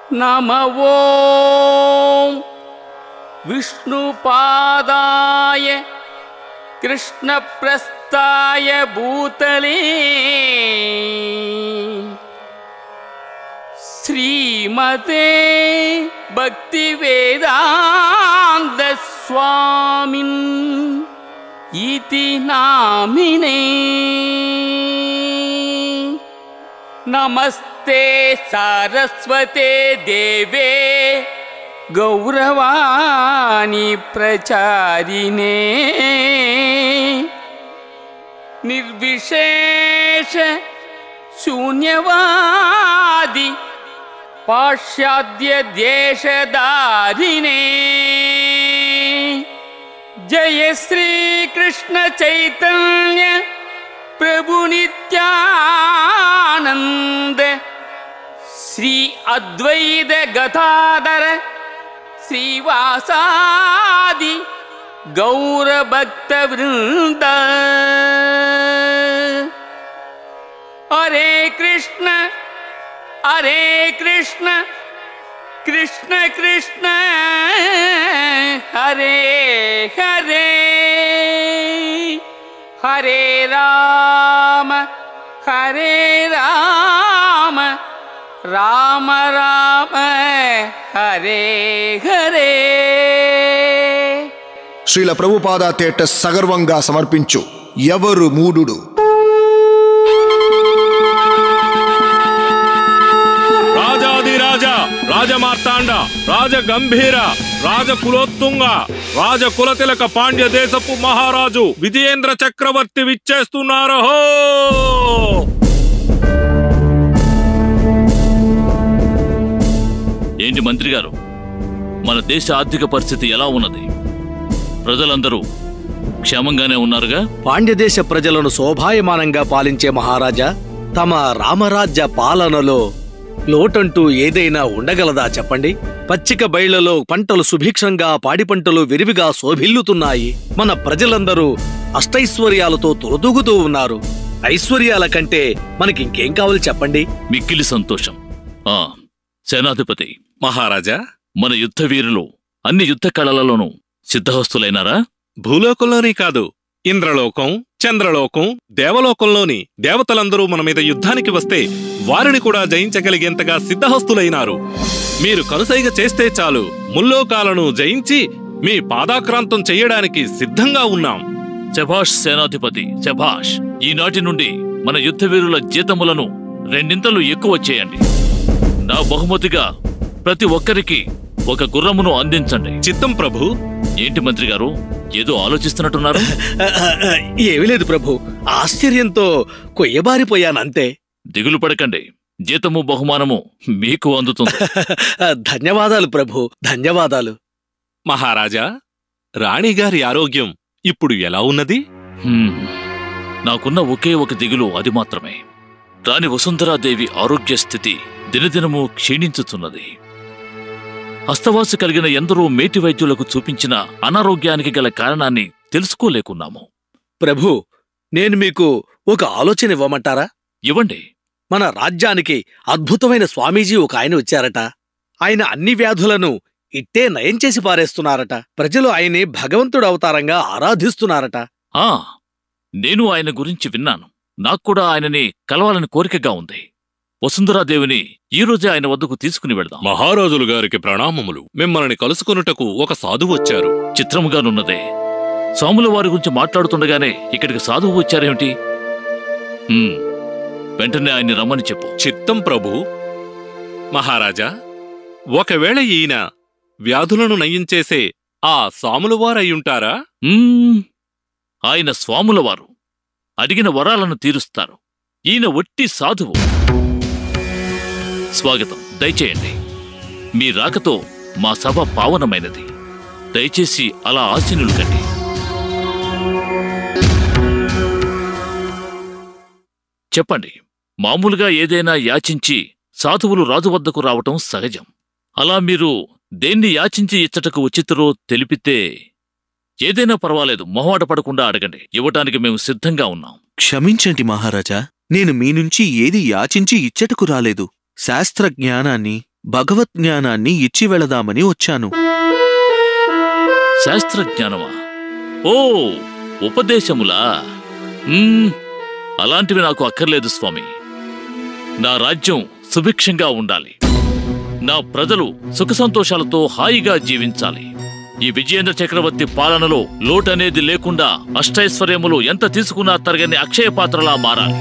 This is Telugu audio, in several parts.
నమ ఓం విష్ణుపాదాయ కృష్ణప్రస్థాయ భూతలే శ్రీమతే భక్తివేదాంత స్వామిన్ ఇతి నామినే నమస్తే సారస్వతే దేవే గౌరవాణి ప్రచారిణే నిర్విశేష శూన్యవాది పాశ్చాద్య దేశదారిణే జయ శ్రీకృష్ణ చైతన్య ప్రభు నిత్యానంద శ్రీ అద్వైత గతాధర శ్రీవాసాది గౌరభక్త వృంద హరే కృష్ణ హరే కృష్ణ కృష్ణ కృష్ణ హరే హరే హరే రామ హరే రామ రామ రామ హరే హరే శ్రీల ప్రభుపాద థియేటర్ సగర్వంగా సమర్పించు ఎవరు మూడుడు రాజాదిరాజ రాజమార్తాండ రాజగంభీర రాజకులోత్తుంగ రాజకులతిలక పాండ్య దేశపు మహారాజు విజయేంద్ర చక్రవర్తి విచ్చేస్తున్నారు హో ఏంటి మంత్రి గారు మన దేశ ఆర్థిక పరిస్థితి ఎలా ఉన్నది ప్రజలందరూ క్షేమంగానే ఉన్నారుగా పాండ్యదేశ ప్రజలను శోభాయమానంగా పాలించే మహారాజా తమ రామరాజ్య పాలనలో లోటంటూ ఏదైనా ఉండగలదా చెప్పండి పచ్చిక బయళ్లలో పంటలు సుభిక్షంగా పాడి పంటలు విరివిగా శోభిల్లుతున్నాయి మన ప్రజలందరూ అష్టైశ్వర్యాలతో తొలదూగుతూ ఉన్నారు ఐశ్వర్యాల కంటే మనకింకేం కావాలి చెప్పండి మిక్కిలి సంతోషం ఆ సేనాధిపతి మహారాజా మన యుద్ధ వీరులు అన్ని యుద్ధ కళలలోనూ సిద్ధహస్తులైనారా భూలోకంలోని కాదు ఇంద్రలోకం చంద్రలోకం దేవలోకంలోని దేవతలందరూ మన మీద యుద్ధానికి వస్తే వారిని కూడా జయించగలిగేంతగా సిద్ధహస్తులైనారు మీరు కనుసైగ చేస్తే చాలు ముల్లోకాలను జయించి మీ పాదాక్రాంతం చెయ్యడానికి సిద్ధంగా ఉన్నాం శభాష్ సేనాధిపతి శభాష్ ఈనాటి నుండి మన యుద్ధ వీరుల జీతములను రెండింతలు ఎక్కువ చేయండి నా బహుమతిగా ప్రతి ఒక్కరికి ఒక గుర్రమును అందించండి చిత్తం ప్రభు ఏంటి మంత్రి గారు ఏదో ఆలోచిస్తున్నట్టున్నారు ఆ, ఆ, ఆ, ఏమీ లేదు ప్రభు ఆశ్చర్యంతో కొయ్యబారిపోయానంతే దిగులు పడకండి జీతము బహుమానము మీకు అందుతుంది ఆ, ధన్యవాదాలు ప్రభు ధన్యవాదాలు మహారాజా రాణిగారి ఆరోగ్యం ఇప్పుడు ఎలా ఉన్నది హ్మ్. నాకున్న ఒకే ఒక దిగులు అది మాత్రమే రాణి వసుంధరాదేవి ఆరోగ్య స్థితి దినదినము క్షీణించుతున్నది హస్తవాసి కలిగిన ఎందరో మేటి వైద్యులకు చూపించిన అనారోగ్యానికి గల కారణాన్ని తెలుసుకోలేకున్నాము ప్రభు నేను మీకు ఒక ఆలోచన ఇవ్వమంటారా ఇవ్వండి మన రాజ్యానికి అద్భుతమైన స్వామీజీ ఒక ఆయన వచ్చారట ఆయన అన్ని వ్యాధులను ఇట్టే నయం చేసి పారేస్తున్నారట ప్రజలు ఆయన్ని భగవంతుడు అవతారంగా ఆరాధిస్తున్నారట ఆ నేను ఆయన గురించి విన్నాను నాకు కూడా ఆయనని కలవాలని కోరికగా ఉంది వసుంధరాదేవిని ఈ రోజే ఆయన వద్దకు తీసుకుని వెళ్దాం మహారాజులు గారికి ప్రణామములు మిమ్మల్ని కలుసుకొనుటకు ఒక సాధు వచ్చారు చిత్రముగానున్నదే స్వాముల వారి గురించి మాట్లాడుతుండగానే ఇక్కడికి సాధువు వచ్చారేమిటి హ్మ్, వెంటనే ఆయన్ని రమ్మని చెప్పు చిత్తం ప్రభు మహారాజా ఒకవేళ ఈయన వ్యాధులను నయించేసే ఆ సాములవారయ్యుంటారా మ్మ్, ఆయన స్వాముల వారు అడిగిన వరాలను తీరుస్తారు ఈయన ఒట్టి సాధువు స్వాగతం దయచేయండి మీ రాకతో మా సభ పావనమైనది దయచేసి అలా ఆశీనులు కండి చెప్పండి మామూలుగా ఏదైనా యాచించి సాధువులు రాజు వద్దకు రావటం సహజం అలా మీరు దేన్ని యాచించి ఇచ్చటకు వచ్చితరో తెలిపితే ఏదైనా పర్వాలేదు మొహమాట పడకుండా అడగండి ఇవ్వటానికి మేము సిద్ధంగా ఉన్నాం క్షమించండి మహారాజా నేను మీ నుంచి ఏది యాచించి ఇచ్చటకు రాలేదు శాస్త్ర జ్ఞానాన్ని భగవత్ జ్ఞానాన్ని ఇచ్చి వెళదామని వచ్చాను శాస్త్రజ్ఞానమా ఓ ఉపదేశములా మ్మ్, అలాంటివి నాకు అక్కర్లేదు స్వామి నా రాజ్యం సుభిక్షంగా ఉండాలి నా ప్రజలు సుఖ సంతోషాలతో హాయిగా జీవించాలి ఈ విజయేంద్ర చక్రవర్తి పాలనలో లోటనేది లేకుండా అష్టైశ్వర్యములు ఎంత తీసుకున్నా తరగని అక్షయ పాత్రలా మారాలి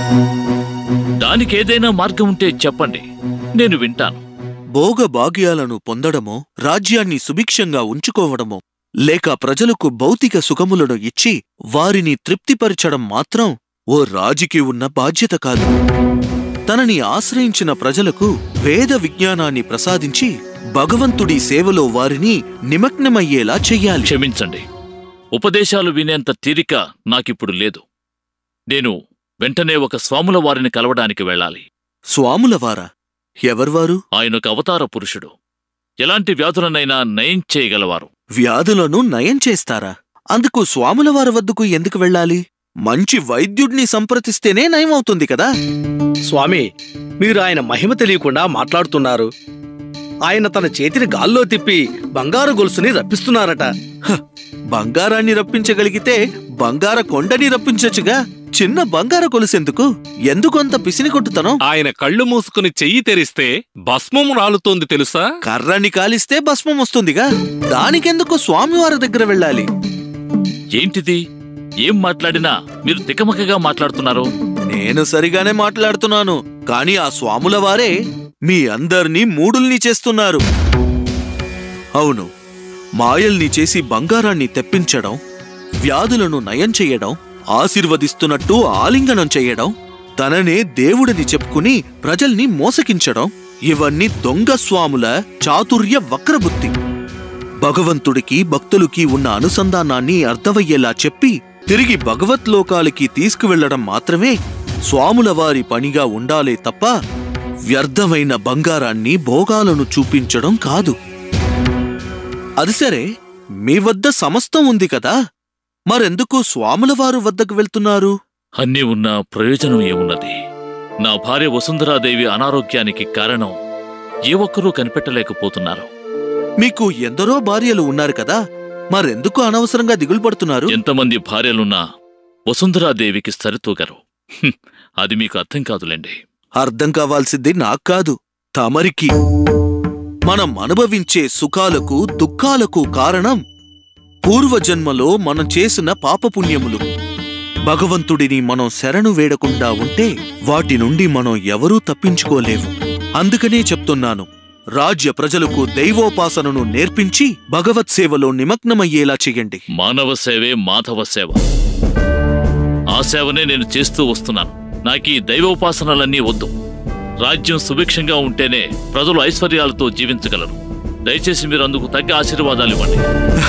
దానికేదైనా మార్గం ఉంటే చెప్పండి నేను వింటాను భోగ భాగ్యాలను పొందడమో రాజ్యాన్ని సుభిక్షంగా ఉంచుకోవడమో లేక ప్రజలకు భౌతిక సుఖములను ఇచ్చి వారిని తృప్తిపరచడం మాత్రం ఓ రాజుకి ఉన్న బాధ్యత కాదు తనని ఆశ్రయించిన ప్రజలకు వేద విజ్ఞానాన్ని ప్రసాదించి భగవంతుడి సేవలో వారిని నిమగ్నమయ్యేలా చెయ్యాలి క్షమించండి ఉపదేశాలు వినేంత తీరిక నాకిప్పుడు లేదు నేను వెంటనే ఒక స్వాముల వారిని కలవడానికి వెళ్ళాలి స్వాములవారా ఎవర్వారు ఆయనొక అవతార పురుషుడు ఎలాంటి వ్యాధులనైనా నయం చేయగలవారు వ్యాధులను నయం చేస్తారా అందుకు స్వాములవారి వద్దకు ఎందుకు వెళ్ళాలి మంచి వైద్యుడిని సంప్రదిస్తేనే నయమవుతుంది కదా స్వామి మీరు ఆయన మహిమ తెలియకుండా మాట్లాడుతున్నారు ఆయన తన చేతిని గాల్లో తిప్పి బంగారు గొలుసుని రప్పిస్తున్నారట బంగారాన్ని రప్పించగలిగితే బంగార కొండని రప్పించొచ్చుగా చిన్న బంగార కొలుసెందుకు ఎందుకంత పిసిని కొట్టుతనం ఆయన కళ్ళు మూసుకుని చెయ్యి తెరిస్తే భస్మము రాలుతోంది తెలుసా కర్రని కాలిస్తే భస్మం వస్తుందిగా దానికెందుకు స్వామివారి దగ్గర వెళ్ళాలి ఏంటిది ఏం మాట్లాడినా మీరు తికమకగా మాట్లాడుతున్నారు నేను సరిగానే మాట్లాడుతున్నాను కాని ఆ స్వాముల వారే మీ అందర్నీ మూడుల్ని చేస్తున్నారు అవును మాయల్ని చేసి బంగారాన్ని తెప్పించడం వ్యాధులను నయం చెయ్యడం ఆశీర్వదిస్తున్నట్టు ఆలింగనం చెయ్యడం తననే దేవుడని చెప్పుకుని ప్రజల్ని మోసకించడం ఇవన్నీ దొంగ స్వాముల చాతుర్య వక్రబుద్ధి భగవంతుడికి భక్తులకి ఉన్న అనుసంధానాన్ని అర్థమయ్యేలా చెప్పి తిరిగి భగవత్లోకాలకి తీసుకువెళ్లడం మాత్రమే స్వాముల వారి పనిగా ఉండాలే తప్ప వ్యర్థమైన బంగారాన్ని భోగాలను చూపించడం కాదు అది సరే మీ వద్ద సమస్తం ఉంది కదా మరెందుకు స్వాముల వారు వద్దకు వెళ్తున్నారు అన్నీ ఉన్నా ప్రయోజనం ఏమున్నది నా భార్య వసుంధరాదేవి అనారోగ్యానికి కారణం ఏ ఒక్కరూ కనిపెట్టలేకపోతున్నారు మీకు ఎందరో భార్యలు ఉన్నారు కదా మరెందుకు అనవసరంగా దిగులు పడుతున్నారు ఎంతమంది భార్యలున్నా వసుంధరాదేవికి సరితూగరు హ్మ్, అది మీకు అర్థం కాదులేండి అర్థం కావాల్సింది నాకు కాదు తమరికి మనం అనుభవించే సుఖాలకు దుఃఖాలకు కారణం పూర్వజన్మలో మనం చేసిన పాపపుణ్యములు భగవంతుడిని మనం శరణు వేడకుండా ఉంటే వాటి నుండి మనం ఎవరూ తప్పించుకోలేవు అందుకనే చెప్తున్నాను రాజ్య ప్రజలకు దైవోపాసనను నేర్పించి భగవత్ సేవలో నిమగ్నమయ్యేలా చెయ్యండి మానవ సేవే మాధవ సేవ ఆ సేవనే నేను చేస్తూ వస్తున్నాను నాకీ దైవోపాసనలన్నీ వద్దు రాజ్యం సుభిక్షంగా ఉంటేనే ప్రజలు ఐశ్వర్యాలతో జీవించగలరు దయచేసి మీరు అందుకు తగ్గ ఆశీర్వాదాలు ఇవ్వండి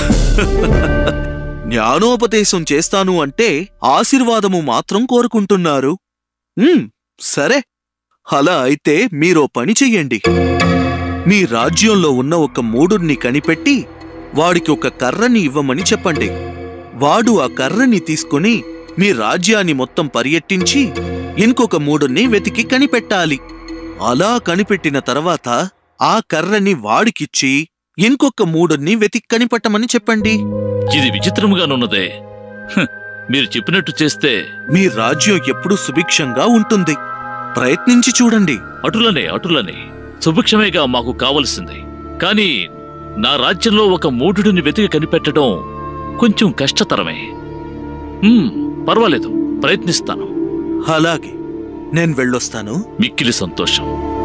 జ్ఞానోపదేశం చేస్తాను అంటే ఆశీర్వాదము మాత్రం కోరుకుంటున్నారు ఉమ్, సరే అలా అయితే మీరో పని చెయ్యండి మీ రాజ్యంలో ఉన్న ఒక మూడుని కనిపెట్టి వాడికి ఒక కర్రని ఇవ్వమని చెప్పండి వాడు ఆ కర్రని తీసుకుని మీ రాజ్యాన్ని మొత్తం పర్యటించి ఇంకొక మూడుని వెతికి కనిపెట్టాలి అలా కనిపెట్టిన తర్వాత ఆ కర్రని వాడికిచ్చి ఇంకొక మూడుని వెతికి కనిపెట్టమని చెప్పండి ఇది విచిత్రముగానున్నదే హ్, మీరు చెప్పినట్టు చేస్తే మీ రాజ్యం ఎప్పుడూ సుభిక్షంగా ఉంటుంది ప్రయత్నించి చూడండి అటులనే అటులనే సుభిక్షమేగా మాకు కావలసింది కాని నా రాజ్యంలో ఒక మూఢుడిని వెతికి కనిపెట్టడం కొంచెం కష్టతరమే హ్మ్, పర్వాలేదు ప్రయత్నిస్తాను అలాగే నేను వెళ్ళొస్తాను మిక్కిలి సంతోషం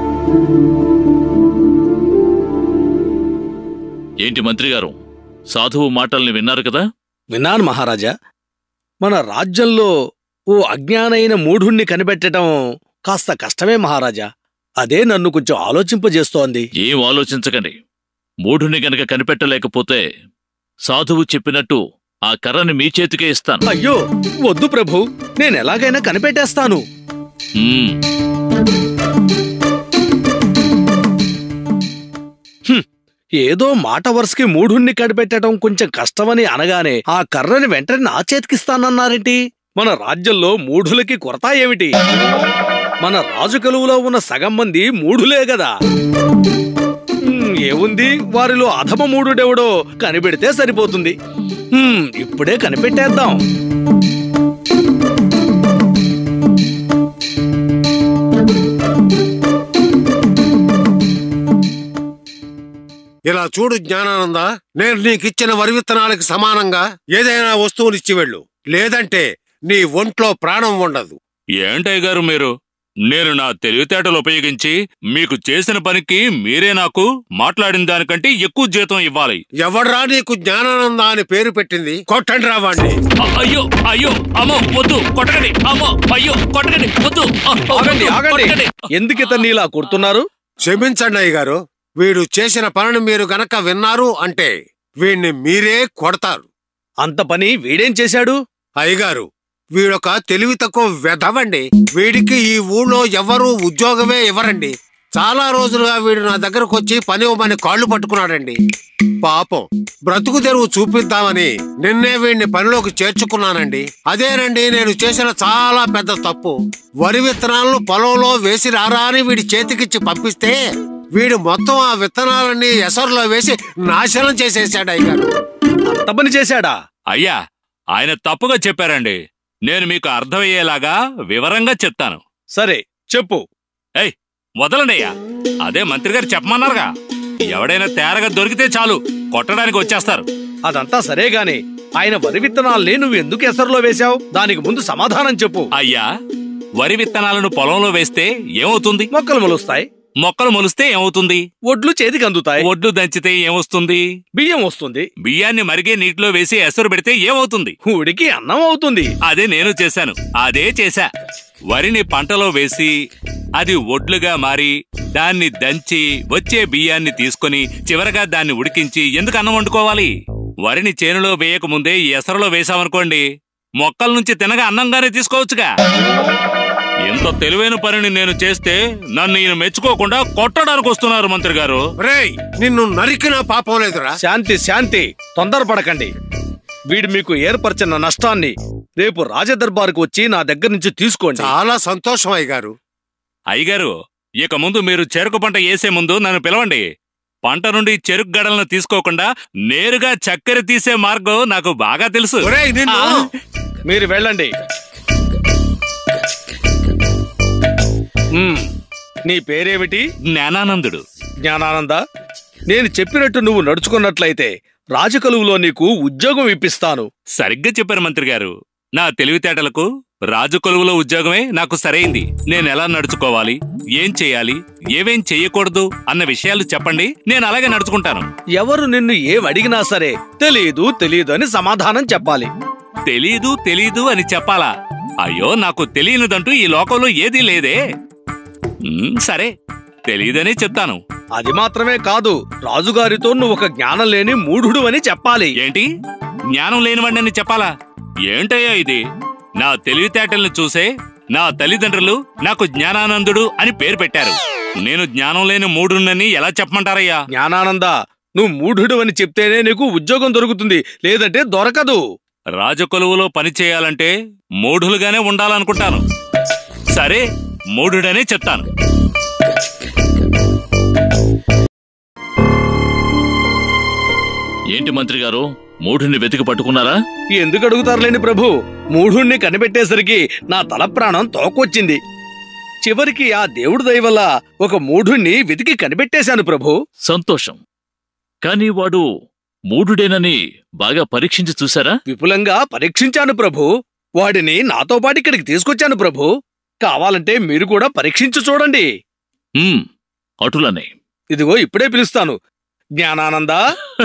ఏంటి మంత్రి గారు సాధువు మాటల్ని విన్నారు కదా విన్నాను మహారాజా మన రాజ్యంలో ఓ అజ్ఞానైన మూఢుణ్ణి కనిపెట్టడం కాస్త కష్టమే మహారాజా అదే నన్ను కొంచెం ఆలోచింపజేస్తోంది ఏం ఆలోచించకండి మూఢుని గనక కనిపెట్టలేకపోతే సాధువు చెప్పినట్టు ఆ కర్రని మీ చేతికే ఇస్తాను అయ్యో వద్దు ప్రభు నేను ఎలాగైనా కనిపెట్టేస్తాను హ్మ్, ఏదో మాట వరుసకి మూఢుణ్ణి కనిపెట్టడం కొంచెం కష్టమని అనగానే ఆ కర్రని వెంటనే నా చేతికిస్తానన్నారేంటి మన రాజ్యంలో మూఢులకి కొరత ఏమిటి మన రాజు కలువులో ఉన్న సగం మంది మూఢులే గదా హ్మ్, ఏముంది వారిలో అధమ మూఢుడెవడో కనిపెడితే సరిపోతుంది హ్మ్, ఇప్పుడే కనిపెట్టేద్దాం ఇలా చూడు జ్ఞానానంద నేను నీకిచ్చిన వరి విత్తనాలకు సమానంగా ఏదైనా వస్తువునిచ్చి వెళ్ళు లేదంటే నీ ఒంట్లో ప్రాణం ఉండదు ఏంటయ్య గారు మీరు నేను నా తెలివితేటలు ఉపయోగించి మీకు చేసిన పనికి మీరే నాకు మాట్లాడిన దానికంటే ఎక్కువ జీతం ఇవ్వాలి ఎవడ్రా నీకు జ్ఞానానంద అని పేరు పెట్టింది కొట్టండి రా వాణ్ణి అ- అయ్యో అయ్యో అమ్మో వద్దు కొట్టకండి అమ్మో అయ్యో కొట్టకండి వద్దు అ- ఆగండి వద్దు, ఆగండి కొట్టకండి. ఎందుకు ఇతన్ని ఇలా కొడుతున్నారు క్షమించండి అయ్య గారు వీడు చేసిన పనిని మీరు గనక విన్నారు అంటే వీణ్ణి మీరే కొడతారు అంత పని వీడేం చేశాడు అయ్యగారు వీడొక తెలివి తక్కువ వెధవండి వీడికి ఈ ఊళ్ళో ఎవరూ ఉద్యోగమే ఇవ్వరండి చాలా రోజులుగా వీడు నా దగ్గరకు వచ్చి పని ఇవ్వమని కాళ్ళు పట్టుకున్నాడండి పాపం బ్రతుకు తెరువు చూపిద్దామని నిన్నే వీడిని పనిలోకి చేర్చుకున్నానండి అదేనండి నేను చేసిన చాలా పెద్ద తప్పు వరి విత్తనాలను పొలంలో వేసి రారా అని వీడి చేతికిచ్చి పంపిస్తే వీడు మొత్తం ఆ విత్తనాలన్నీ ఎసరులో వేసి నాశనం చేసేసాడు అయ్యగారు అంత పని చేశాడా అయ్యా ఆయన తప్పుగా చెప్పారండి నేను మీకు అర్థమయ్యేలాగా వివరంగా చెప్తాను సరే చెప్పు ఏయ్ వదలండి అదే మంత్రి గారు చెప్పమన్నారుగా ఎవడైనా తేరగా దొరికితే చాలు కొట్టడానికి వచ్చేస్తారు అదంతా సరే గాని ఆయన వరి విత్తనాల్ని నువ్వు ఎందుకు ఎసరులో వేశావు దానికి ముందు సమాధానం చెప్పు అయ్యా వరి విత్తనాలను పొలంలో వేస్తే ఏమవుతుంది మొక్కలు మొలుస్తాయి మొక్కలు మొలిస్తే ఏమవుతుంది ఒడ్లు చేతికి అందుతాయి ఒడ్లు దంచితే ఏమొస్తుంది బియ్యం వస్తుంది బియ్యాన్ని మరిగే నీటిలో వేసి ఎసరు పెడితే ఏమవుతుంది ఉడికి అన్నం అవుతుంది అదే నేను చేశాను అదే చేశా వరిని పంటలో వేసి అది ఒడ్లుగా మారి దాన్ని దంచి వచ్చే బియ్యాన్ని తీసుకొని చివరగా దాన్ని ఉడికించి ఎందుకు అన్నం వండుకోవాలి వరిని చేనులో వేయక ముందే ఈ ఎసరులో వేశామనుకోండి మొక్కల నుంచి తినగా అన్నంగానే తీసుకోవచ్చుగా ఎంత తెలివైన పనిని నేను చేస్తే నన్ను ఈయన మెచ్చుకోకుండా కొట్టడానికి వస్తున్నారు మంత్రి గారు రేయ్ నిన్ను నరికినా పాపం లేదురా శాంతి శాంతి తొందరపడకండి వీడు మీకు ఏర్పరిచిన నష్టాన్ని రేపు రాజదర్బారుకు వచ్చి నా దగ్గర నుంచి తీసుకోండి చాలా సంతోషం అయ్యగారు అయ్యగారు ఇక ముందు మీరు చెరుకు పంట వేసే ముందు నన్ను పిలవండి పంట నుండి చెరుకు గడలను తీసుకోకుండా నేరుగా చక్కెర తీసే మార్గం నాకు బాగా తెలుసు ఒరేయ్ నిన్ను ఆ, మీరు వెళ్ళండి మ్మ్. నీ పేరేమిటి జ్ఞానానందుడు జ్ఞానానంద నేను చెప్పినట్టు నువ్వు నడుచుకున్నట్లయితే రాజకలువులో నీకు ఉద్యోగం ఇప్పిస్తాను సరిగ్గా చెప్పారు మంత్రి గారు నా తెలివితేటలకు రాజు కొలువులో ఉద్యోగమే నాకు సరైంది నేను ఎలా నడుచుకోవాలి ఏం చేయాలి ఏవేం చెయ్యకూడదు అన్న విషయాలు చెప్పండి నేను అలాగే నడుచుకుంటాను ఎవరు నిన్ను ఏం అడిగినా సరే తెలీదు తెలీదు అని సమాధానం చెప్పాలి తెలీదు తెలీదు అని చెప్పాలా అయ్యో నాకు తెలియనిదంటూ ఈ లోకంలో ఏదీ లేదే ఉమ్, సరే తెలీదనే చెప్తాను అది మాత్రమే కాదు రాజుగారితో నువ్వు ఒక జ్ఞానం లేని మూఢుడు అని చెప్పాలి ఏంటి జ్ఞానం లేనివాడిని చెప్పాలా ఏంటయ్యా ఇది నా తెలివితేటల్ని చూసే నా తల్లిదండ్రులు నాకు జ్ఞానానందుడు అని పేరు పెట్టారు నేను జ్ఞానం లేని మూడున్నని ఎలా చెప్పమంటారయ్యా జ్ఞానానంద నువ్వు మూఢుడు అని చెప్తేనే నీకు ఉద్యోగం దొరుకుతుంది లేదంటే దొరకదు రాజకొలువులో పని చేయాలంటే మూఢులుగానే ఉండాలనుకుంటాను సరే మూఢుడనే చెప్తాను ఏంటి మంత్రి గారు మూఢుని వెతికి పట్టుకున్నారా ఎందుకు అడుగుతారులేండి ప్రభు మూఢుణ్ణి కనిపెట్టేసరికి నా తల ప్రాణం తోకొచ్చింది చివరికి ఆ దేవుడి దయ వల్ల ఒక మూఢుణ్ణి వెతికి కనిపెట్టేశాను ప్రభు సంతోషం కానీ వాడు మూఢుడేనని బాగా పరీక్షించి చూసారా విపులంగా పరీక్షించాను ప్రభు వాడిని నాతో పాటు ఇక్కడికి తీసుకొచ్చాను ప్రభు కావాలంటే మీరు కూడా పరీక్షించి చూడండి ఉమ్, అటులనే ఇదిగో ఇప్పుడే పిలుస్తాను జ్ఞానానంద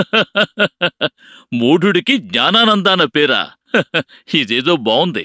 మూఢుడికి జ్ఞానానందాన పేరా ఇదేదో బావుంది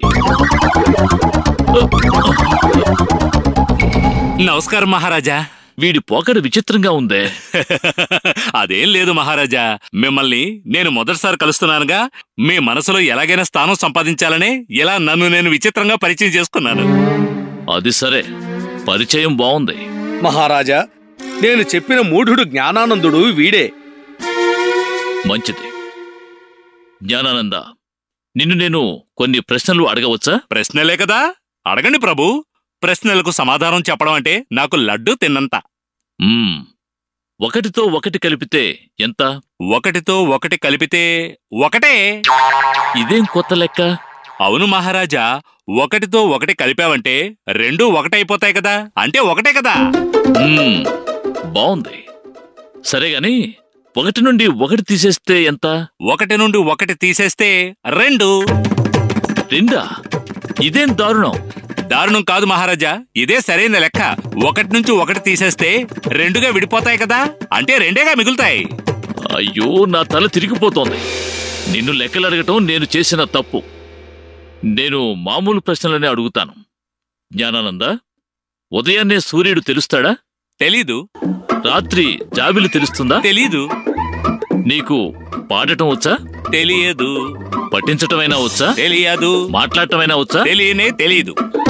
నమస్కారం మహారాజా వీడి పోకడ విచిత్రంగా ఉందే అదేం లేదు మహారాజా మిమ్మల్ని నేను మొదటిసారి కలుస్తున్నానుగా మీ మనసులో ఎలాగైనా స్థానం సంపాదించాలనే ఇలా నన్ను నేను విచిత్రంగా పరిచయం చేసుకున్నాను అది సరే పరిచయం బావుంది మహారాజా నేను చెప్పిన మూఢుడు జ్ఞానానందుడు వీడే మంచిది జ్ఞానానంద నిన్ను నేను కొన్ని ప్రశ్నలు అడగవచ్చా ప్రశ్నలే కదా అడగండి ప్రభు ప్రశ్నలకు సమాధానం చెప్పడం అంటే నాకు లడ్డు తిన్నంత మ్మ్. ఒకటితో ఒకటి కలిపితే ఎంత ఒకటితో ఒకటి కలిపితే ఒకటే ఇదేం కొత్త లెక్క అవును మహారాజా ఒకటితో ఒకటి కలిపావంటే రెండు ఒకటైపోతాయి కదా అంటే ఒకటే కదా మ్మ్. బావుంది సరే గాని ఒకటి నుండి ఒకటి తీసేస్తే ఎంత ఒకటి నుండి ఒకటి తీసేస్తే రెండు రెండా ఇదేం దారుణం దారుణం కాదు మహారాజా ఇదే సరైన లెక్క ఒకటి నుంచి ఒకటి తీసేస్తే రెండుగా విడిపోతాయి కదా అంటే రెండేగా మిగులుతాయి అయ్యో నా తల తిరిగిపోతోంది నిన్ను లెక్కలడగటం నేను చేసిన తప్పు నేను మామూలు ప్రశ్నలనే అడుగుతాను జ్ఞానానంద ఉదయాన్నే సూర్యుడు తెలుస్తాడా తెలీదు రాత్రి జాబిలు తెలుస్తుందా తెలీదు నీకు పాడటం వచ్చా తెలియదు పట్టించటమైనా వచ్చా తెలియదు మాట్లాడటమైనా వచ్చా తెలియనే తెలీదు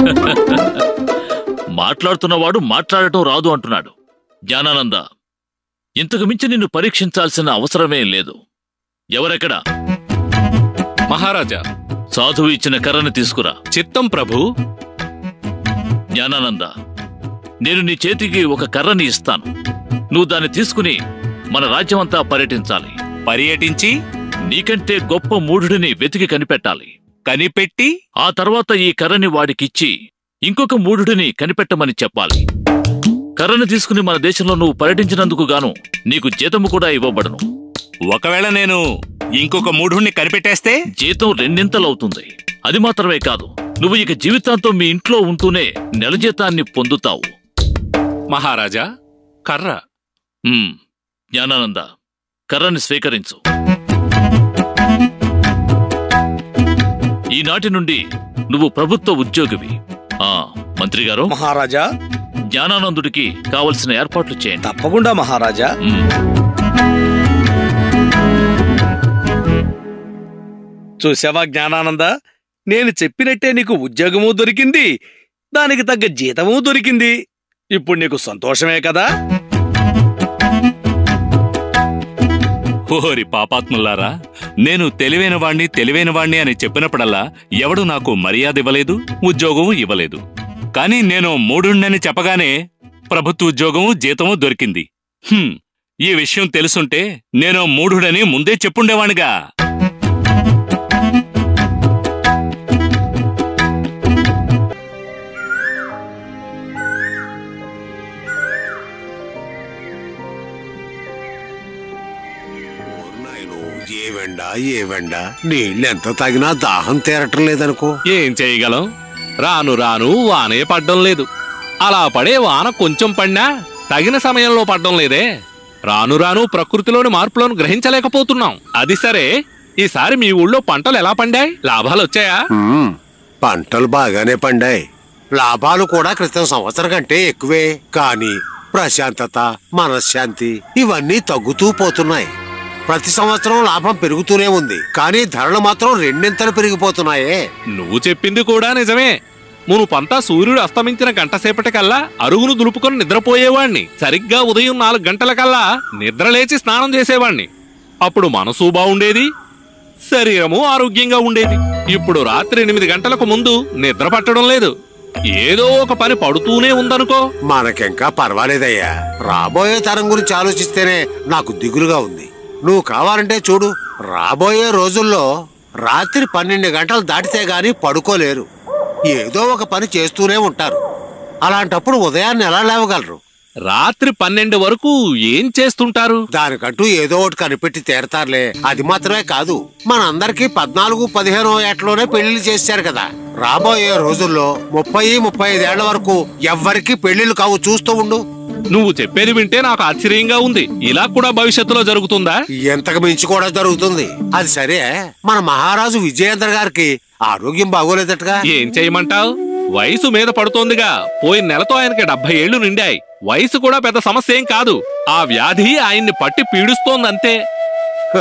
మాట్లాడుతున్నవాడు మాట్లాడటం రాదు అంటున్నాడు జ్ఞానానంద ఇంతకు మించి నిన్ను పరీక్షించాల్సిన అవసరమే లేదు ఎవరెక్కడా మహారాజా సాధువు ఇచ్చిన కర్రని తీసుకురా చిత్తం ప్రభు జ్ఞానానంద నేను నీ చేతికి ఒక కర్రని ఇస్తాను నువ్వు దాన్ని తీసుకుని మన రాజ్యమంతా పర్యటించాలి పర్యటించి నీకంటే గొప్ప మూఢుడిని వెతికి కనిపెట్టాలి కనిపెట్టి ఆ తర్వాత ఈ కర్రని వాడికిచ్చి ఇంకొక మూఢుడిని కనిపెట్టమని చెప్పాలి కర్రని తీసుకుని మన దేశంలో నువ్వు పర్యటించినందుకు గాను నీకు జీతము కూడా ఇవ్వబడను ఒకవేళ నేను ఇంకొక మూఢుణ్ణి కనిపెట్టేస్తే జీతం రెండింతలవుతుంది అది మాత్రమే కాదు నువ్వు ఇక జీవితాంతం మీ ఇంట్లో ఉంటూనే నెల జీతాన్ని పొందుతావు మహారాజా కర్ర ఉమ్, జ్ఞానానంద కర్రని స్వీకరించు ఈనాటి నుండి నువ్వు ప్రభుత్వ ఉద్యోగివి ఆ మంత్రి గారు మహారాజా జ్ఞానానందుడికి కావలసిన ఏర్పాట్లు చేయండి తప్పకుండా మహారాజా ఉమ్, చూసావా జ్ఞానానంద నేను చెప్పినట్టే నీకు ఉద్యోగము దొరికింది దానికి తగ్గ జీతము దొరికింది ఇప్పుడు నీకు సంతోషమే కదా ఓరి పాపాత్ములారా నేను తెలివైన వాణ్ణి తెలివైన వాణ్ణి అని చెప్పినప్పుడల్లా ఎవడు నాకు మర్యాద ఇవ్వలేదు ఉద్యోగం ఇవ్వలేదు కానీ నేను మూడుండని చెప్పగానే ప్రభుత్వ ఉద్యోగము జీతము దొరికింది హ్మ్, ఈ విషయం తెలుసుంటే నేను మూఢుడని ముందే చెప్పుండేవాణ్ణిగా నాయనో, ఏ వెండ ఏ వెండ నీళ్ళు ఎంత తాగినా దాహం తీరటం లేదనుకో ఏం చేయగలం రాను రాను వానే పడ్డం లేదు అలా పడే వాన కొంచెం పడినా తగిన సమయంలో పడ్డం లేదే రాను రాను ప్రకృతిలోని మార్పులను గ్రహించలేకపోతున్నాం అది సరే ఈసారి మీ ఊళ్ళో పంటలు ఎలా పండాయి లాభాలు వచ్చాయా మ్మ్, పంటలు బాగానే పండాయి లాభాలు కూడా క్రితం సంవత్సరం కంటే ఎక్కువే కానీ ప్రశాంతత మనశ్శాంతి ఇవన్నీ తగ్గుతూ పోతున్నాయి ప్రతి సంవత్సరం లాభం పెరుగుతూనే ఉంది కానీ ధరలు మాత్రం రెండింతలు పెరిగిపోతున్నాయే నువ్వు చెప్పింది కూడా నిజమే మునుపంతా సూర్యుడు అస్తమించిన గంట సేపటికల్లా అరుగును దులుపుకొని నిద్రపోయేవాణ్ణి సరిగ్గా ఉదయం నాలుగు గంటలకల్లా నిద్రలేచి స్నానం చేసేవాణ్ణి అప్పుడు మనసు బావుండేది శరీరము ఆరోగ్యంగా ఉండేది ఇప్పుడు రాత్రి ఎనిమిది గంటలకు ముందు నిద్ర పట్టడం లేదు ఏదో ఒక పని పడుతూనే ఉందనుకో మనకింకా పర్వాలేదయ్యా రాబోయే తరం గురించి ఆలోచిస్తేనే నాకు దిగులుగా ఉంది నువ్వు కావాలంటే చూడు రాబోయే రోజుల్లో రాత్రి పన్నెండు గంటలు దాటితే గాని పడుకోలేరు ఏదో ఒక పని చేస్తూనే ఉంటారు అలాంటప్పుడు ఉదయాన్నే ఎలా లేవగలరు రాత్రి పన్నెండు వరకు ఏం చేస్తుంటారు దానికంటూ ఏదో ఒకటి కనిపెట్టి తీరతారులే అది మాత్రమే కాదు మనందరికీ పద్నాలుగు పదిహేనో ఏటలోనే పెళ్లిళ్ళు చేశారు కదా రాబోయే రోజుల్లో ముప్పై ముప్పై ఐదేళ్ల వరకు ఎవ్వరికీ పెళ్లిళ్ళు కావు చూస్తూ ఉండు నువ్వు చెప్పేది వింటే నాకు ఆశ్చర్యంగా ఉంది ఇలా కూడా భవిష్యత్తులో జరుగుతుందా ఎంతకు మించి కూడా జరుగుతుంది అది సరే మన మహారాజు విజయేంద్ర గారికి ఆరోగ్యం బాగోలేదటగా ఏం చేయమంటావ్ వయసు మీద పడుతోందిగా పోయిన నెలతో ఆయనకి డెబ్బై ఏళ్లు నిండాయి వయసు కూడా పెద్ద సమస్య ఏం కాదు ఆ వ్యాధి ఆయన్ని పట్టి పీడిస్తోందంతే హ,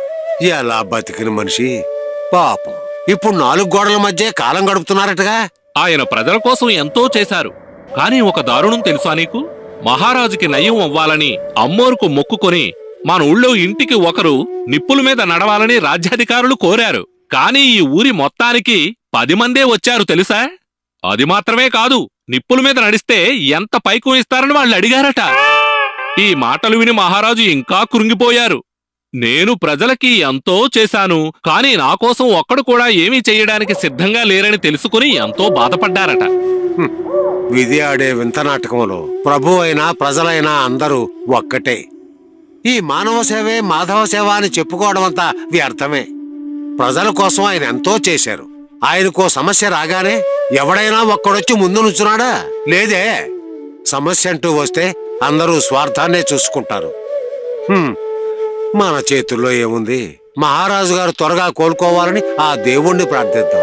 ఎలా బతికిన మనిషి పాపం ఇప్పుడు నాలుగు గోడల మధ్య కాలం గడుపుతున్నారటగా ఆయన ప్రజల కోసం ఎంతో చేశారు కానీ ఒక దారుణం తెలుసా నీకు మహారాజుకి నయం అవ్వాలని అమ్మోరుకు మొక్కుకొని మన ఊళ్ళో ఇంటికి ఒకరు నిప్పుల మీద నడవాలని రాజ్యాధికారులు కోరారు కానీ ఈ ఊరి మొత్తానికి పది మందే వచ్చారు తెలుసా అది మాత్రమే కాదు నిప్పుల మీద నడిస్తే ఎంత పైకు ఇస్తారని వాళ్ళు అడిగారట ఈ మాటలు విని మహారాజు ఇంకా కృంగిపోయారు నేను ప్రజలకి ఎంతో చేశాను కాని నా కోసం ఒక్కడు కూడా ఏమీ చెయ్యడానికి సిద్ధంగా లేరని తెలుసుకుని ఎంతో బాధపడ్డారట విధి ఆడే వింత నాటకంలో ప్రభు అయినా ప్రజలైనా అందరూ ఒక్కటే ఈ మానవ సేవే మాధవ సేవ అని చెప్పుకోవడం అంతా వ్యర్థమే ప్రజల కోసం ఆయన ఎంతో చేశారు ఆయనకో సమస్య రాగానే ఎవడైనా ఒక్కడొచ్చి ముందు నుంచున్నాడా లేదే సమస్య అంటూ వస్తే అందరూ స్వార్థాన్నే చూసుకుంటారు హ్మ్, మన చేతుల్లో ఏముంది మహారాజు గారు త్వరగా కోలుకోవాలని ఆ దేవుణ్ణి ప్రార్థిద్దాం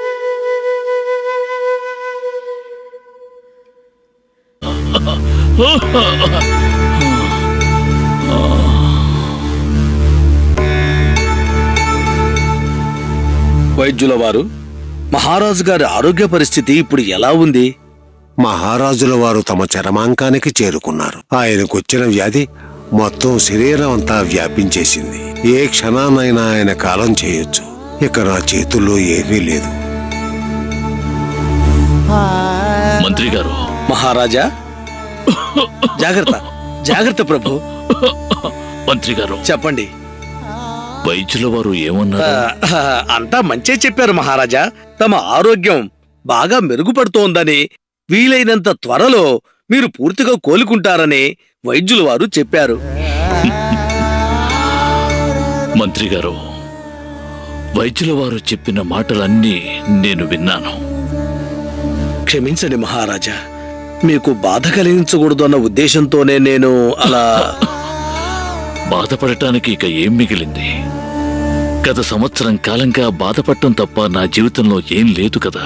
వైద్యుల వారు మహారాజు గారి ఆరోగ్య పరిస్థితి ఇప్పుడు ఎలా ఉంది మహారాజుల వారు తమ చరమాంకానికి చేరుకున్నారు ఆయనకొచ్చిన వ్యాధి మొత్తం శరీరం అంతా వ్యాపించేసింది ఏ క్షణానైనా ఆయన కాలం చేయొచ్చు ఇక నా చేతుల్లో ఏమీ లేదు మంత్రి గారు మహారాజా జాగ్రత్త జాగ్రత్త ప్రభు మంత్రి గారు చెప్పండి వైద్యుల వారు ఆ, ఏమన్నారు ఆ, అంతా మంచే చెప్పారు మహారాజా తమ ఆరోగ్యం బాగా మెరుగుపడుతోందని వీలైనంత త్వరలో మీరు పూర్తిగా కోలుకుంటారని వైద్యుల వారు చెప్పారు మంత్రి గారు వైద్యుల వారు చెప్పిన మాటలన్నీ నేను విన్నాను క్షమించండి మహారాజా మీకు బాధ కలిగించకూడదు అన్న ఉద్దేశంతోనే నేను అలా బాధపడటానికి ఇక ఏం మిగిలింది గత సంవత్సరం కాలంగా బాధపడటం తప్ప నా జీవితంలో ఏం లేదు కదా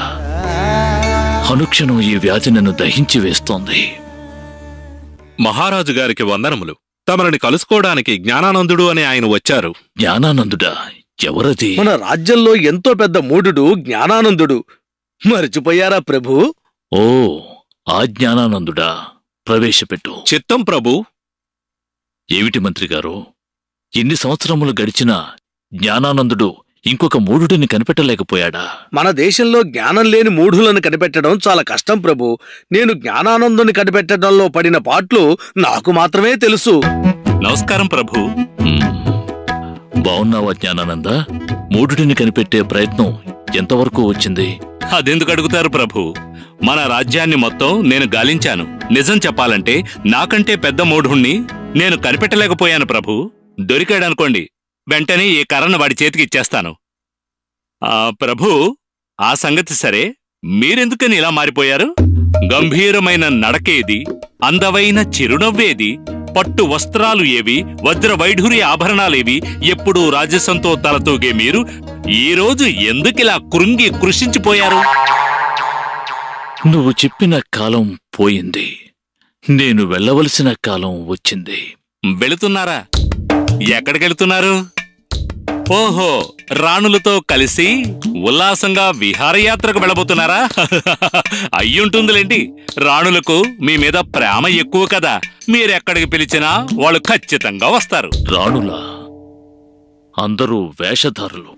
అనుక్షణం ఈ వ్యాధి నన్ను దహించి వేస్తోంది మహారాజు గారికి వందనములు తమరిని కలుసుకోవడానికి జ్ఞానానందుడు అని ఆయన వచ్చారు జ్ఞానానందుడా ఎవరది మన రాజ్యంలో ఎంతో పెద్ద మూఢుడు జ్ఞానానందుడు మర్చిపోయారా ప్రభు ఓ ఆ జ్ఞానానందుడా ప్రవేశపెట్టు చిత్తం ప్రభు ఏమిటి మంత్రి గారు ఎన్ని సంవత్సరములు గడిచినా జ్ఞానానందుడు ఇంకొక మూఢుడిని కనిపెట్టలేకపోయాడా మన దేశంలో జ్ఞానం లేని మూఢులను కనిపెట్టడం చాలా కష్టం ప్రభు నేను జ్ఞానానందుని కనిపెట్టడంలో పడిన పాట్లు నాకు మాత్రమే తెలుసు నమస్కారం ప్రభు మ్మ్. బావున్నావా జ్ఞానానంద మూఢుడిని కనిపెట్టే ప్రయత్నం ఎంతవరకు వచ్చింది అదెందుకు అడుగుతారు ప్రభు మన రాజ్యాన్ని మొత్తం నేను గాలించాను నిజం చెప్పాలంటే నాకంటే పెద్ద మూఢుణ్ణి నేను కనిపెట్టలేకపోయాను ప్రభు దొరికాడనుకోండి వెంటనే ఈ కర్రను వాడి చేతికి ఇచ్చేస్తాను ఆ ప్రభు ఆ సంగతి సరే మీరెందుకని ఇలా మారిపోయారు గంభీరమైన నడకేది అందవైన చిరునవ్వేది పట్టు వస్త్రాలు ఏవి వజ్ర వైఢూర్య ఆభరణాలేవి ఎప్పుడూ రాజసంతో తలతూగే మీరు ఈ రోజు ఎందుకిలా కృంగి కృషించిపోయారు నువ్వు చెప్పిన కాలం పోయింది నేను వెళ్ళవలసిన కాలం వచ్చింది వెళుతున్నారా ఎక్కడికెళ్తున్నారు ఓహో రాణులతో కలిసి ఉల్లాసంగా విహారయాత్రకు వెళ్ళబోతున్నారా అయ్యుంటుందిలేండి రాణులకు మీ మీద ప్రేమ ఎక్కువ కదా మీరెక్కడికి పిలిచినా వాళ్ళు ఖచ్చితంగా వస్తారు రాణులా అందరూ వేషధారులు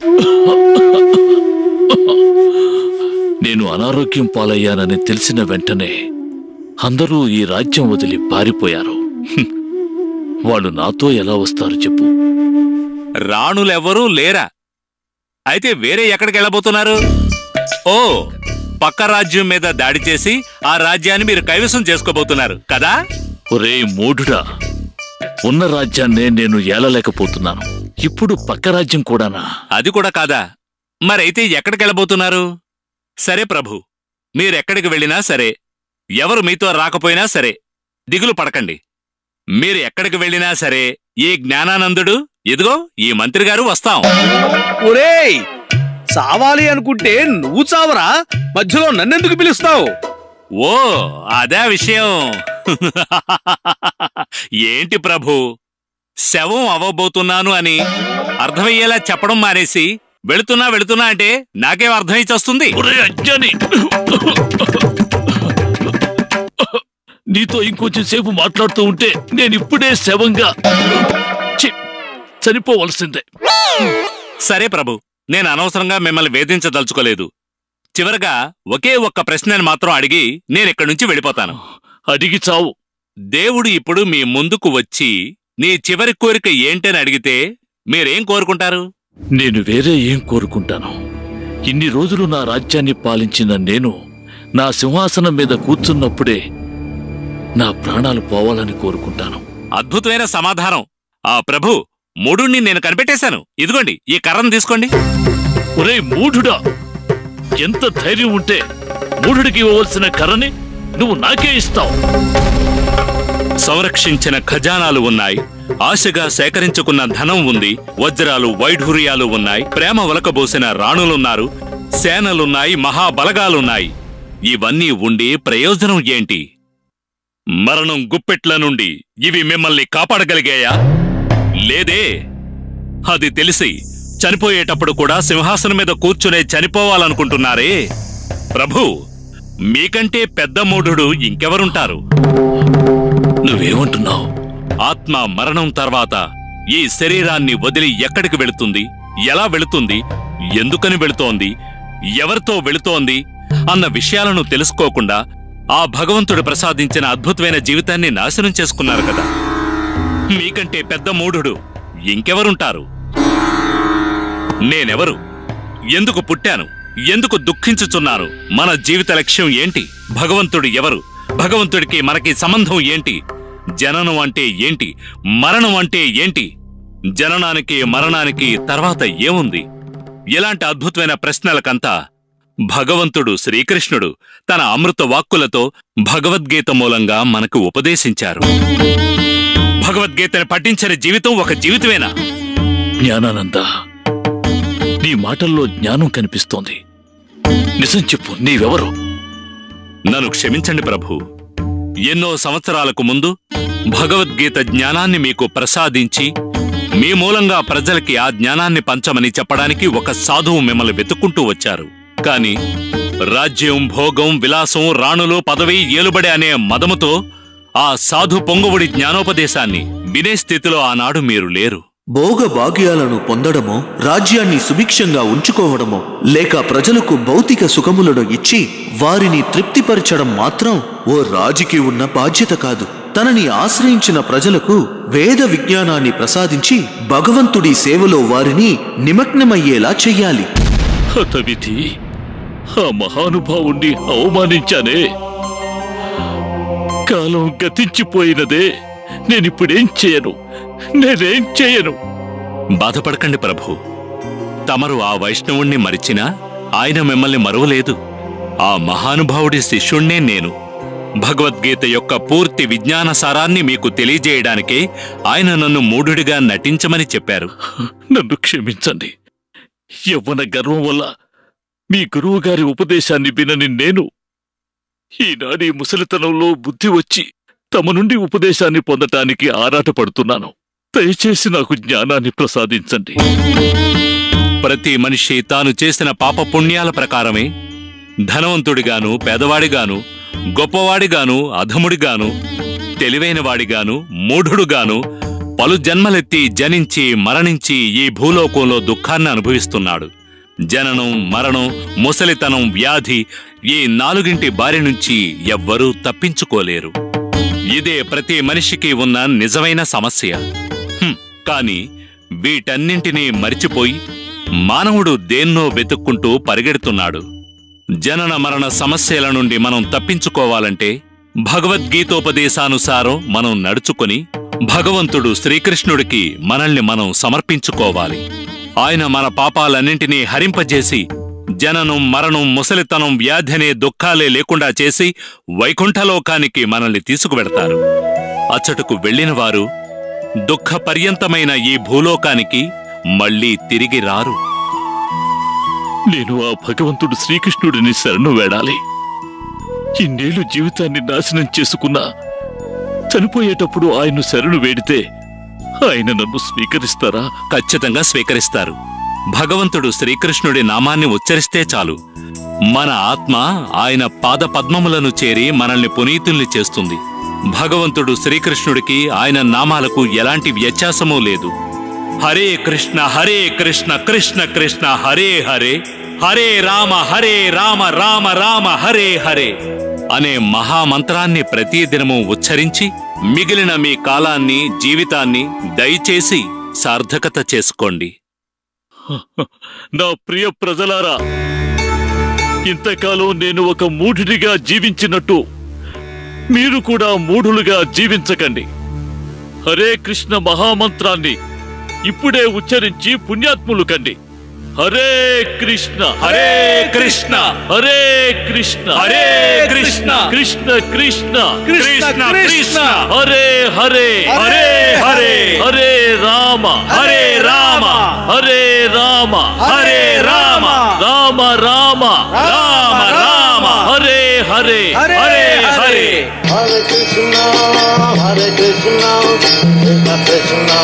నేను అనారోగ్యం పాలయ్యానని తెలిసిన వెంటనే అందరూ ఈ రాజ్యం వదిలి పారిపోయారు హ్మ్. వాళ్ళు నాతో ఎలా వస్తారు చెప్పు రాణులెవ్వరూ లేరా అయితే వేరే ఎక్కడికి వెళ్ళబోతున్నారు ఓ పక్క రాజ్యం మీద దాడి చేసి ఆ రాజ్యాన్ని మీరు కైవసం చేసుకోబోతున్నారు కదా ఒరే మూఢుడా ఉన్న రాజ్యాన్నే నేను ఏలలేకపోతున్నాను ఇప్పుడు పక్క రాజ్యం కూడానా అది కూడా కాదా మరైతే ఎక్కడికి వెళ్ళబోతున్నారు సరే ప్రభు మీరెక్కడికి వెళ్ళినా సరే ఎవరు మీతో రాకపోయినా సరే దిగులు పడకండి మీరు ఎక్కడికి వెళ్ళినా సరే ఈ జ్ఞానానందుడు ఇదిగో ఈ మంత్రి గారు వస్తాం ఒరేయ్ చావాలి అనుకుంటే నువ్వు చావరా మధ్యలో నన్నెందుకు పిలుస్తావు ఓ అదే విషయం ఏంటి ప్రభు శవం అవ్వబోతున్నాను అని అర్థమయ్యేలా చెప్పడం మానేసి వెళుతున్నా వెళుతున్నా అంటే నాకేం అర్థమైచొస్తుంది ఒరే అజ్ఞాని నీతో ఇంకొంచెం సేపు మాట్లాడుతూ ఉంటే నేను ఇప్పుడే శవంగా ఛీ, చనిపోవలసిందే సరే ప్రభు నేను అనవసరంగా మిమ్మల్ని వేధించదలుచుకోలేదు చివరగా ఒకే ఒక్క ప్రశ్నని మాత్రం అడిగి నేనిక్కడి నుంచి వెళ్ళిపోతాను అడిగి చావు దేవుడు ఇప్పుడు మీ ముందుకు వచ్చి నీ చివరి కోరిక ఏంటని అడిగితే మీరేం కోరుకుంటారు నేను వేరే ఏం కోరుకుంటాను ఇన్ని రోజులు నా రాజ్యాన్ని పాలించిన నేను నా సింహాసనం మీద కూర్చున్నప్పుడే నా ప్రాణాలు పోవాలని కోరుకుంటాను అద్భుతమైన సమాధానం ఆ ప్రభు మూడుణ్ణి నేను కనిపెట్టేశాను ఇదిగోండి ఈ కర్రను తీసుకోండి ఒరే మూఢుడా ఎంత ధైర్యం ఉంటే మూఢుడికి ఇవ్వవలసిన కర్రని నువ్వు నాకే ఇస్తావు సంరక్షించిన ఖజానాలు ఉన్నాయి ఆశగా సేకరించుకున్న ధనం ఉంది వజ్రాలు వైఢూర్యాలు ఉన్నాయి ప్రేమ వలకబోసిన రాణులున్నారు సేనలున్నాయి మహాబలగాలున్నాయి ఇవన్నీ ఉండి ప్రయోజనం ఏంటి మరణం గుప్పెట్ల నుండి ఇవి మిమ్మల్ని కాపాడగలిగాయా లేదే అది తెలిసి చనిపోయేటప్పుడు కూడా సింహాసనం మీద కూర్చునే చనిపోవాలనుకుంటున్నారే ప్రభు మీకంటే పెద్ద మూఢుడు ఇంకెవరుంటారు నువ్వేమంటున్నావు ఆత్మ మరణం తర్వాత ఈ శరీరాన్ని వదిలి ఎక్కడికి వెళుతుంది ఎలా వెళుతుంది ఎందుకని వెళుతోంది ఎవరితో వెళుతోంది అన్న విషయాలను తెలుసుకోకుండా ఆ భగవంతుడు ప్రసాదించిన అద్భుతమైన జీవితాన్ని నాశనం చేసుకున్నారు కదా మీకంటే పెద్ద మూఢుడు ఇంకెవరుంటారు నేనెవరు ఎందుకు పుట్టాను ఎందుకు దుఃఖించుచున్నాను మన జీవిత లక్ష్యం ఏంటి భగవంతుడు ఎవరు భగవంతుడికి మనకి సంబంధం ఏంటి జననం అంటే ఏంటి మరణం అంటే ఏంటి జననానికి మరణానికి తర్వాత ఏముంది ఇలాంటి అద్భుతమైన ప్రశ్నలకంతా భగవంతుడు శ్రీకృష్ణుడు తన అమృత వాక్కులతో భగవద్గీత మూలంగా మనకు ఉపదేశించారు భగవద్గీతను పఠించని జీవితం ఒక జీవితమేనా జ్ఞానానంద నీ మాటల్లో జ్ఞానం కనిపిస్తోంది నిజం చెప్పు నీవెవరు నన్ను క్షమించండి ప్రభు ఎన్నో సంవత్సరాలకు ముందు భగవద్గీత జ్ఞానాన్ని మీకు ప్రసాదించి మీ మూలంగా ప్రజలకి ఆ జ్ఞానాన్ని పంచమని చెప్పడానికి ఒక సాధువు మిమ్మల్ని వెతుక్కుంటూ వచ్చారు కాని రాజ్యం భోగం విలాసం రాణులు పదవి ఏలుబడి అనే మదముతో ఆ సాధు పొంగువుడి జ్ఞానోపదేశాన్ని వినే స్థితిలో ఆనాడు మీరు లేరు భోగభాగ్యాలను పొందడమో రాజ్యాన్ని సుభిక్షంగా ఉంచుకోవడమో లేక ప్రజలకు భౌతిక సుఖములను ఇచ్చి వారిని తృప్తిపరచడం మాత్రం ఓ రాజుకి ఉన్న బాధ్యత కాదు తనని ఆశ్రయించిన ప్రజలకు వేద విజ్ఞానాన్ని ప్రసాదించి భగవంతుడి సేవలో వారిని నిమగ్నమయ్యేలా చెయ్యాలి హతవిధి ఆ మహానుభావుణ్ణి అవమానించానే కాలం గతించిపోయినదే నేనిప్పుడేం చేయను నేనేం చేయను బాధపడకండి ప్రభు తమరు ఆ వైష్ణవుణ్ణి మరిచినా ఆయన మిమ్మల్ని మరువలేదు ఆ మహానుభావుడి శిష్యుణ్ణే నేను భగవద్గీత యొక్క పూర్తి విజ్ఞాన సారాన్ని మీకు తెలియజేయడానికే ఆయన నన్ను మూఢుడిగా నటించమని చెప్పారు నన్ను క్షమించండి యవ్వన గర్వం వల్ల మీ గురువుగారి ఉపదేశాన్ని వినని నేను ఈనాడి ముసలితనంలో బుద్ధి వచ్చి తమ నుండి ఉపదేశాన్ని పొందటానికి ఆరాటపడుతున్నాను దయచేసి నాకు జ్ఞానాన్ని ప్రసాదించండి ప్రతి మనిషి తాను చేసిన పాప పుణ్యాల ప్రకారమే ధనవంతుడిగాను పేదవాడిగాను గొప్పవాడిగాను అధముడిగాను తెలివైనవాడిగాను మూఢుడుగాను పలు జన్మలెత్తి జనించి మరణించి ఈ భూలోకంలో దుఃఖాన్ని అనుభవిస్తున్నాడు జననం మరణం ముసలితనం వ్యాధి ఈ నాలుగింటి బారి నుంచి ఎవ్వరూ తప్పించుకోలేరు ఇదే ప్రతి మనిషికి ఉన్న నిజమైన సమస్య హ్మ్, కాని వీటన్నింటినీ మరిచిపోయి మానవుడు దేన్నో వెతుక్కుంటూ పరిగెడుతున్నాడు జనన మరణ సమస్యల నుండి మనం తప్పించుకోవాలంటే భగవద్గీతోపదేశానుసారం మనం నడుచుకొని భగవంతుడు శ్రీకృష్ణుడికి మనల్ని మనం సమర్పించుకోవాలి ఆయన మన పాపాలన్నింటినీ హరింపజేసి జననం మరణం ముసలితనం వ్యాధి అనే దుఃఖాలే లేకుండా చేసి వైకుంఠలోకానికి మనల్ని తీసుకువెడతారు అచ్చటకు వెళ్ళిన వారు దుఃఖ పర్యంతమైన ఈ భూలోకానికి మళ్ళీ తిరిగి రారు నేను ఆ భగవంతుడు శ్రీకృష్ణుడిని శరణు వేడాలి ఇన్నేళ్లు జీవితాన్ని నాశనం చేసుకున్నా చనిపోయేటప్పుడు ఆయన్ను శరణు వేడితే ఆయన నన్ను స్వీకరిస్తారా ఖచ్చితంగా స్వీకరిస్తారు భగవంతుడు శ్రీకృష్ణుడి నామాన్ని ఉచ్చరిస్తే చాలు మన ఆత్మ ఆయన పాద పద్మములను చేరి మనల్ని పునీతుల్ని చేస్తుంది భగవంతుడు శ్రీకృష్ణుడికి ఆయన నామాలకు ఎలాంటి వ్యత్యాసమూ లేదు హరే కృష్ణ హరే కృష్ణ కృష్ణ కృష్ణ హరే హరే హరే రామ హరే రామ రామ రామ హరే హరే అనే మహామంత్రాన్ని ప్రతిదినము ఉచ్చరించి మిగిలిన మీ కాలాన్ని జీవితాన్ని దయచేసి సార్థకత చేసుకోండి నా ప్రియ ప్రజలారా ఇంతకాలం నేను ఒక మూఢుడిగా జీవించినట్టు మీరు కూడా మూఢులుగా జీవించకండి హరే కృష్ణ మహామంత్రాన్ని ఇప్పుడే ఉచ్చరించి పుణ్యాత్ములు కండి Hare Krishna Hare Krishna Hare Krishna Hare Krishna Krishna Krishna Krishna Krishna Hare Hare Hare Hare Hare Rama Hare Rama Hare Rama Hare Rama Rama Rama Rama Rama Hare Hare Hare Hare Hare Krishna, Hare Krishna, Krishna Krishna,